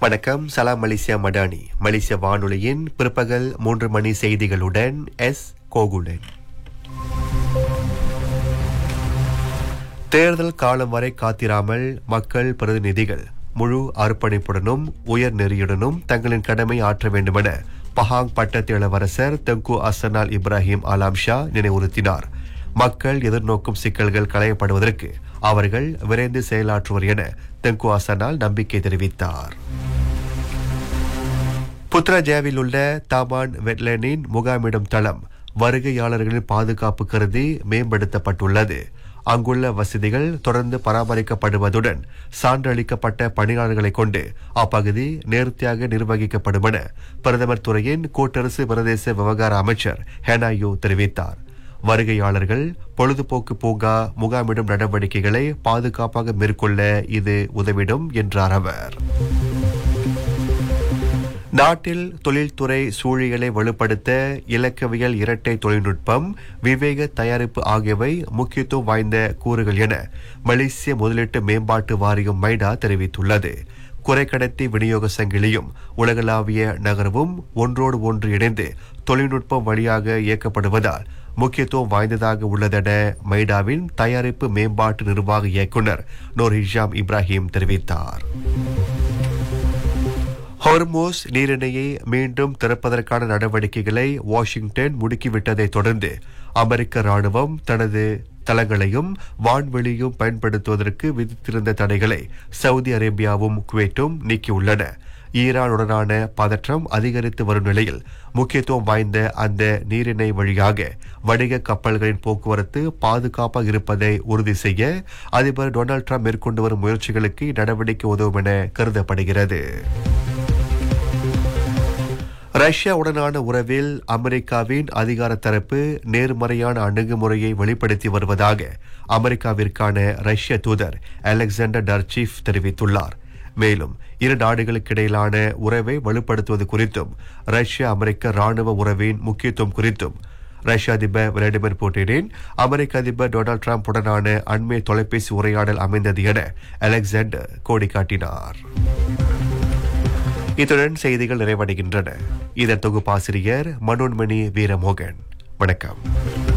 வணக்கம் சலாம் மலேசியா மடானி மலேசிய வானொலியின் பிற்பகல் மூன்று மணி செய்திகளுடன் எஸ் கோகுலன் தேர்தல் காலம் வரை காத்திராமல் மக்கள் பிரதிநிதிகள் முழு அர்ப்பணிப்புடனும் உயர் நெறியுடனும் தங்களின் கடமை ஆற்ற வேண்டுமென பஹாங் பட்டத்து இளவரசர் தெங்கு அசனால் இப்ராஹிம் அலாம் ஷா நினைவுறுத்தினார் மக்கள் எதிர்நோக்கும் சிக்கல்கள் களையப்படுவதற்கு அவர்கள் விரைந்து செயலாற்றுவர் என தெங்கு அசனால் நம்பிக்கை தெரிவித்தார் புத்ராஜாவில் உள்ள தாமான் வெட்லேனின் முகாமிடும் தளம் வருகையாளர்களின் பாதுகாப்பு கருதி மேம்படுத்தப்பட்டுள்ளது அங்குள்ள வசதிகள் தொடர்ந்து பராமரிக்கப்படுவதுடன் சான்றளிக்கப்பட்ட பணியாளர்களை கொண்டு அப்பகுதி நேர்த்தியாக நிர்வகிக்கப்படும் என பிரதமர் துறையின் கூட்டரசு பிரதேச விவகார அமைச்சர் ஹெனாயோ தெரிவித்தார் வருகையாளர்கள் பொழுதுபோக்கு பூங்கா முகாமிடும் நடவடிக்கைகளை பாதுகாப்பாக மேற்கொள்ள இது உதவிடும் என்றார் அவர் நாட்டில் தொழில்துறை சூழியலை வலுப்படுத்த இலக்கவியல் இரட்டை தொழில்நுட்பம் விவேக தயாரிப்பு ஆகியவை முக்கியத்துவம் வாய்ந்த கூறுகள் என மலேசிய முதலீட்டு மேம்பாட்டு வாரியம் மைடா தெரிவித்துள்ளது குறைக்கடத்தி விநியோக சங்கிலியும் உலகளாவிய நகரவும் ஒன்றோடு ஒன்று இணைந்து தொழில்நுட்பம் வழியாக இயக்கப்படுவதால் முக்கியத்துவம் வாய்ந்ததாக உள்ளதென மைடாவின் தயாரிப்பு மேம்பாட்டு நிர்வாக இயக்குநர் நூர் ஹிஷாம் இப்ராஹிம் தெரிவித்தார் ஹார்மோஸ் நீரிணையை மீண்டும் திறப்பதற்கான நடவடிக்கைகளை வாஷிங்டன் முடுக்கிவிட்டதை தொடர்ந்து அமெரிக்க ராணுவம் தனது தளங்களையும் வான்வெளியும் பயன்படுத்துவதற்கு விதித்திருந்த தடைகளை சவுதி அரேபியாவும் குவைட்டும் நீக்கியுள்ளன ஈரானுடனான பதற்றம் அதிகரித்து வரும் நிலையில் முக்கியத்துவம் வாய்ந்த அந்த நீரிணை வழியாக வணிக கப்பல்களின் போக்குவரத்து பாதுகாப்பாக இருப்பதை உறுதி செய்ய அதிபர் டொனால்டு டிரம்ப் மேற்கொண்டு வரும் முயற்சிகளுக்கு இந்நடவடிக்கை உதவும் என கருதப்படுகிறது ரஷ்யாவுடனான உறவில் அமெரிக்காவின் அதிகார தரப்பு நேர்மறையான அணுகுமுறையை வெளிப்படுத்தி வருவதாக அமெரிக்காவிற்கான ரஷ்ய தூதர் அலெக்சாண்டர் டர்ச்சீஃப் தெரிவித்துள்ளார் மேலும் இரு நாடுகளுக்கிடையிலான உறவை வலுப்படுத்துவது குறித்தும் ரஷ்ய அமெரிக்க ராணுவ உறவின் முக்கியத்துவம் குறித்தும் ரஷ்ய அதிபர் விளாடிமிர் புட்டினின் அமெரிக்க அதிபர் டொனால்டு டிரம்ப் உடனான அண்மை தொலைபேசி உரையாடல் அமைந்தது என அலெக்சாண்டர் கோடி காட்டினார் இத்துடன் செய்திகள் நிறைவடைகின்றன இதன் தொகுப்பாசிரியர் மனோன்மணி வீரமோகன் வணக்கம்